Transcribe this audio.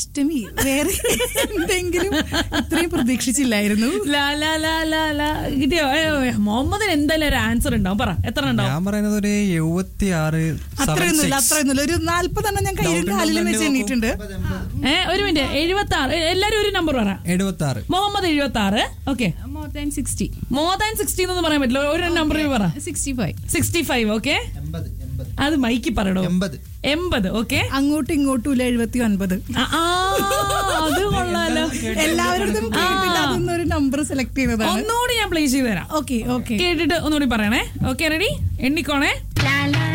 അഷ്ടമി വേറെ എന്തെങ്കിലും ഇത്രയും പ്രതീക്ഷിച്ചില്ലായിരുന്നു ലാ ലാ ലാ ലാ ലാ കിട്ടിയോ ഏ, ഏ, മുഹമ്മദിന് എന്തായാലും ഒരു ആൻസർ ഉണ്ടാവും പറ എത്ര ഉണ്ടാവും ഞാൻ പറയുന്നത് ഒരു എഴുപത്തി ആറ് അത്രയൊന്നുമില്ല അത്രയൊന്നുമില്ല ഒരു നാല്പതെണ്ണം ഞാൻ കയ്യിലും കാലിലും വെച്ച് എണ്ണിയിട്ടുണ്ട് ഏ ഒരു മിനിറ്റ് എഴുപത്തി ആറ് എല്ലാരും ഒരു നമ്പർ പറ എഴുപത്തി ആറ് മുഹമ്മദ് എഴുപത്തി ആറ് okay more than sixty more than sixty എന്ന് പറയാൻ പറ്റില്ല ഒരു നമ്പർ പറ sixty five sixty five okay അത് മൈക്ക് പറയടോ എൺപത് എൺപത് ഓക്കെ അങ്ങോട്ടും ഇങ്ങോട്ടും ഇല്ല എഴുപത്തി ഒൻപത് അത് കൊള്ളാലോ എല്ലാവരുടെ അതൊന്നും ഒരു നമ്പർ സെലക്ട് ചെയ്യുന്നതാണ് ഒന്നുകൂടി ഞാൻ പ്ലേ ചെയ്ത് തരാം ഓക്കെ ഓക്കെ കേട്ടിട്ട് ഒന്നുകൂടി പറയണേ ഓക്കെ റെഡി എണ്ണിക്കോണേ